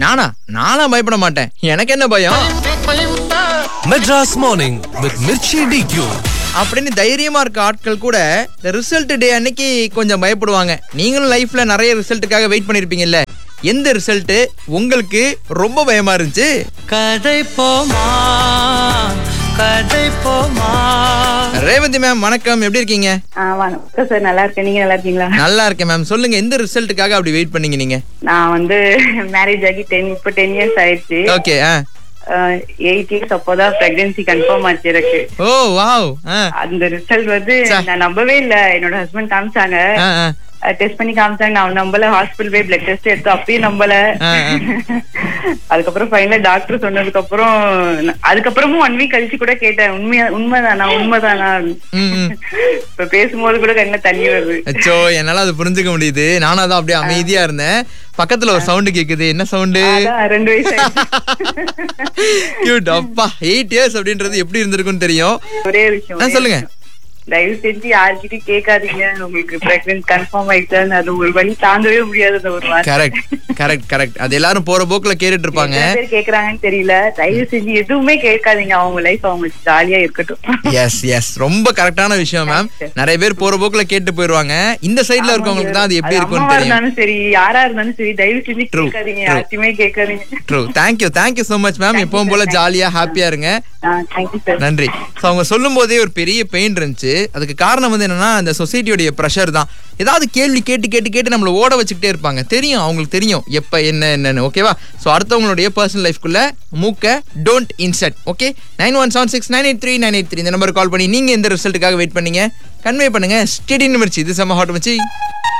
நானா நானா பயப்பட மாட்டேன் எனக்கு என்ன பயம் மெட்ராஸ் மார்னிங் வித் மிர்ச்சி டிக்யூ அப்படின்னு தைரியமா இருக்க ஆட்கள் கூட இந்த ரிசல்ட் டே அன்னைக்கு கொஞ்சம் பயப்படுவாங்க நீங்களும் லைஃப்ல நிறைய ரிசல்ட்டுக்காக வெயிட் பண்ணிருப்பீங்கல்ல எந்த ரிசல்ட் உங்களுக்கு ரொம்ப பயமா இருந்துச்சு கதை போமா கதை போமா ரேவதி மேம் வணக்கம் எப்படி இருக்கீங்க ஆ வணக்கம் சார் நல்லா இருக்கேன் நீங்க நல்லா இருக்கீங்களா நல்லா இருக்கேன் மேம் சொல்லுங்க எந்த ரிசல்ட்டுக்காக அப்படி வெயிட் பண்ணீங்க நீங்க நான் வந்து மேரேஜ் ஆகி டென் இப்போ டென் இயர்ஸ் ஆயிடுச்சு ஓகே ஆ எயிட் இயர்ஸ் அப்போதான் பிரெக்னன்சி கன்ஃபார்ம் ஆச்சு எனக்கு ஓ வாவ் ஆ அந்த ரிசல்ட் வந்து சே. நான் நம்பவே இல்ல என்னோட ஹஸ்பண்ட் காமிச்சாங்க ஆ, ஆ. டெஸ்ட் பண்ணி காமிச்சாங்க நான் நம்பல ஹாஸ்பிட்டல் போய் பிளட் டெஸ்ட் எடுத்து அப்பயும் நம்பல ஆ, அதுக்கப்புறம் ஃபைனலா டாக்டர் சொன்னதுக்கு அப்புறம் நான்- அதுக்கப்புறமும் ஒன் வீக் கழிச்சு கூட கேட்டேன் உண்மையா உண்மைதானா உண்மைதானா ம், ம். இப்ப பேசும்போது கூட கண்ணுல தண்ணி வருது அச்சோ என்னால அது புரிஞ்சுக்க முடியுது நானும் அதான் அப்படியே அமைதியா இருந்தேன் பக்கத்துல ஒரு சவுண்ட் கேக்குது என்ன சவுண்டு அதான் ரெண்டு வயசு ஆயிடுச்சு. கியூட் அப்பா எயிட் இயர்ஸ் அப்படின்றது எப்படி இருந்திருக்கும்னு தெரியும் ஒரே விஷயம் ஆ, ஒரே சொல்லுங்க. விஷயம். தயவு செஞ்சு யார்கிட்டயும் கேட்காதீங்க உங்களுக்கு பிரெக்னன்ட் கன்ஃபார்ம் ஆயிடுச்சான்னு அது ஒரு வழி தாங்கவே முடியாது அந்த ஒரு வார்த்தை கரெக்ட் கரெக்ட் கரெக்ட் அது எல்லாரும் போற போக்குல கேட்டுட்டு இருப்பாங்க எத்தனை பேர் கேக்குறாங்கன்னு தெரியல தயவு செஞ்சு எதுவுமே கேட்காதீங்க அவங்க லைஃப் அவங்க ஜாலியா இருக்கட்டும் எஸ் எஸ் ரொம்ப கரெக்டான விஷயம் மேம் நிறைய பேர் போற போக்குல கேட்டு போயிருவாங்க இந்த சைடுல இருக்கவங்களுக்கு தான் அது எப்படி அது இருக்கும்னு அம்மாவா தெரியும் இருந்தாலும் சரி யாரா இருந்தாலும் சரி தயவு செஞ்சு True, கேட்காதீங்க true. யார்ட்டையுமே கேட்காதீங்க true thank you thank you so much ma'am எப்பவும் போல ஜாலியா ஹாப்பியா இருங்க தேங்க்யூ சார் நன்றி ஸோ அவங்க சொல்லும் போதே ஒரு பெரிய பெயின் இருந்துச்சு அதுக்கு காரணம் வந்து என்னன்னா அந்த சொசைட்டியோடைய ப்ரெஷர் தான் ஏதாவது கேள்வி கேட்டு கேட்டு கேட்டு நம்மள ஓட வச்சுக்கிட்டே இருப்பாங்க தெரியும் அவங்களுக்கு தெரியும் எப்ப என்ன என்னன்னு ஓகேவா ஸோ அடுத்தவங்களுடைய பர்சனல் லைஃப்குள்ள மூக்க டோன்ட் இன்செட் okay nine one seven six nine eight three nine eight three இந்த நம்பர் கால் பண்ணி நீங்க எந்த ரிசல்ட்டுக்காக வெயிட் பண்ணீங்க கன்வே பண்ணுங்க ஸ்டெடி நிமிர்ச்சி இது செம்ம ஹாட் வச்சு